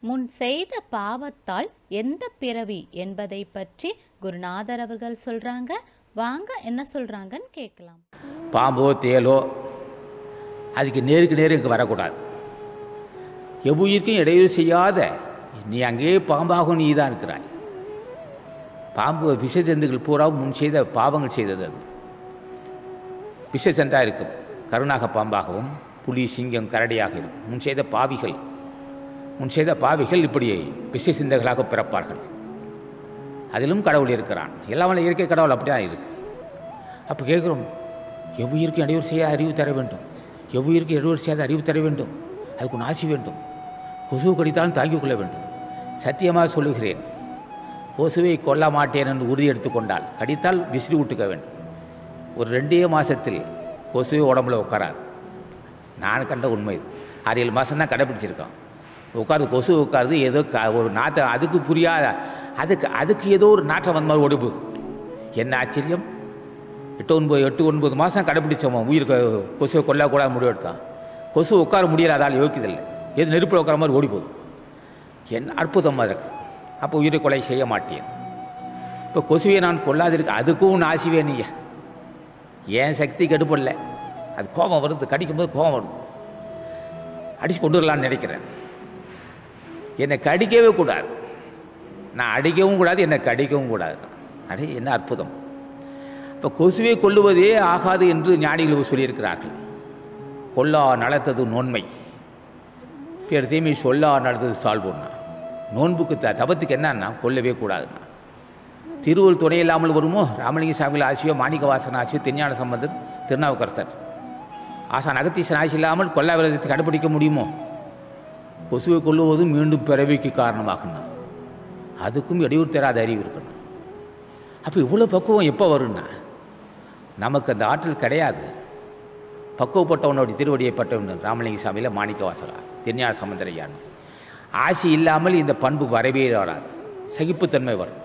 முன் செய்த பாவத்தால் எந்த பிறவி என்பதை பற்றி குருநாதர் அவர்கள் சொல்றாங்க வாங்க என்ன சொல்றாங்கன்னு கேட்கலாம் பாம்போ தேலோ அதுக்கு நேருக்கு நேரு இங்கே வரக்கூடாது எவ்வுயிருக்கும் இடையூறு செய்யாத நீ அங்கேயே பாம்பாகவும் நீ தான் இருக்கிறாய் பாம்பு விஷஜந்துகள் பூரா முன் செய்த பாவங்கள் செய்தது அது விஷஜந்தா இருக்கும் கருணாக பாம்பாகவும் புலி சிங்கம் கரடியாக இருக்கும் முன் செய்த பாவிகள் முன் செய்த பாவிகள் இப்படி விஷ சிந்தகளாக பிறப்பார்கள் அதிலும் கடவுள் இருக்கிறான் எல்லாம் வல்ல இயற்கை கடவுள் அப்படி தான் இருக்கு அப்போ கேட்குறோம் எவ்வுயிருக்கு இடையூறு செய்ய அறிவு தர வேண்டும் எவ்வுயிருக்கு இடையூறு செய்யாத அறிவு தர வேண்டும் அதுக்கு ஒன்று ஆசி வேண்டும் கொசு கடித்தாலும் தாங்கிக் கொள்ள வேண்டும் சத்தியமாக சொல்லுகிறேன் கொசுவை கொல்ல மாட்டேன் என்று உறுதி எடுத்துக்கொண்டால் கடித்தால் விசிறி விட்டுக்க வேண்டும் ஒரு ரெண்டே மாதத்தில் கொசுவே உடம்புல உட்காராது நான் கண்ட உண்மை இது. ஆறு ஏழு மாதம் தான் கடைப்பிடிச்சிருக்கோம் உட்காருது கொசு உட்காருது ஏதோ க ஒரு நாற்றை அதுக்கு புரியாத அதுக்கு அதுக்கு ஏதோ ஒரு நாற்றம் வந்த மாதிரி ஓடி போகுது என்ன ஆச்சரியம் எட்டு ஒன்பது எட்டு ஒன்பது மாதம் கடைப்பிடிச்சோம் உயிர் க- கொசுவை கொல்லக்கூடாது முடிவு எடுத்தான் கொசு உட்கார முடியல அதால் யோக்கியதில்லை எது நெருப்பில் உட்கார மாதிரி ஓடி போகுது என்ன அற்புதமாக இருக்குது அப்போ உயிரை கொலை செய்ய மாட்டேன் இப்போ கொசுவை நான் கொல்லாதிருக்க அதுக்கும் நான் ஆசிவே நீங்க என் சக்தி கெடுபடல அது கோபம் வருது கடிக்கும்போது கோபம் வருது அடித்து கொண்டு வரலான்னு நினைக்கிறேன் என்னை கடிக்கவே கூடாது நான் அடிக்கவும் கூடாது என்னை கடிக்கவும் கூடாது அடே என்ன அற்புதம் இப்போ கொசுவை கொல்லுவதே ஆகாது என்று ஞானிகள் சொல்லியிருக்கிறார்கள் கொல்லா நலத்தது நோன்மை பேர் தீமை சொல்லா நடந்தது சால்புன்னா நோன்புக்கு த தபத்துக்கு என்னன்னா கொல்லவே கூடாதுன்னா திருவள் துணை இல்லாமல் வருமோ ராமலிங்க சாமிகள் ஆசியோ மாணிக்க வாசன் ஆசியோ திருஞான சம்பந்தர் திருநாவுக்கரசர் ஆசான் அகத்தீசன் ஆசி இல்லாமல் கொல்லா விரதத்தை கடைப்பிடிக்க முடியுமோ கொசுவை கொல்லுவதும் மீண்டும் பிறவிக்கு காரணமாகணும் அதுக்கும் இடையூறு தராத அறிவு இருக்கணும் அப்போ இவ்வளோ பக்குவம் எப்போ வரும்னா நமக்கு அந்த ஆற்றல் கிடையாது பக்குவப்பட்டவனுடைய திருவடியை பட்டவன் ராமலிங்க சாமியில் மாணிக்க வாசகா திருஞான சம்பந்தரையான் ஆசி இல்லாமல் இந்த பண்பு வரவே வராது சகிப்புத்தன்மை வரும்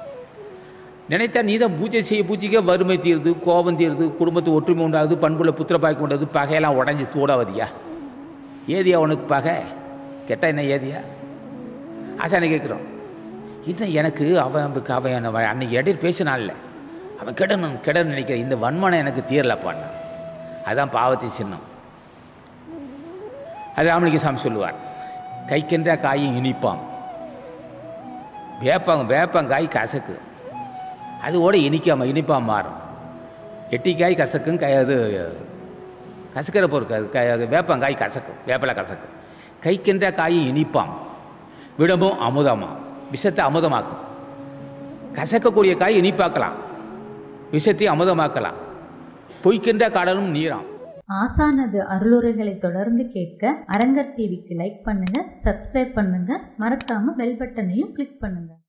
நினைத்தா நீ தான் பூஜை செய்ய பூஜைக்கே வறுமை தீருது கோபம் தீருது குடும்பத்து ஒற்றுமை உண்டாகுது பண்புல புத்திரப்பாய்க்கு உண்டாகுது பகையெல்லாம் உடஞ்சி தூடாவதியா ஏதியா உனக்கு பகை கெட்ட என்ன ஏதியா ஆசானை கேட்குறோம் இன்னும் எனக்கு அவன் அவன் அவன் அவன் அன்னைக்கு இடையில் பேசினான்ல அவன் கெடணும் கெடணும் நினைக்கிறேன் இந்த வன்மனை எனக்கு தீரலப்பான்னா அதான் பாவத்தின் சின்னம் அது ராமலிங்க சாமி சொல்லுவார் கைக்கின்ற காயும் இனிப்பாம் வேப்பம் வேப்பங்காய் கசக்கு அதோட இனிக்காம இனிப்பாக மாறும் எட்டிக்காய் கசக்கும் கை அது கசக்கிற பொருட்கள் அது க- அது வேப்பங்காய் கசக்கும் வேப்பலை கசக்கும் கைக்கின்ற காயும் இனிப்பாம் விடமும் அமுதமாம் விஷத்தை அமுதமாக்கும் கசக்கக்கூடிய காய் இனிப்பாக்கலாம் விஷத்தை அமுதமாக்கலாம் பொய்க்கின்ற கடலும் நீராம் ஆசானது அருளுரைகளை தொடர்ந்து கேட்க அரங்கர் டிவிக்கு லைக் பண்ணுங்க சப்ஸ்கிரைப் பண்ணுங்க மறக்காம பெல் பட்டனையும் கிளிக் பண்ணுங்க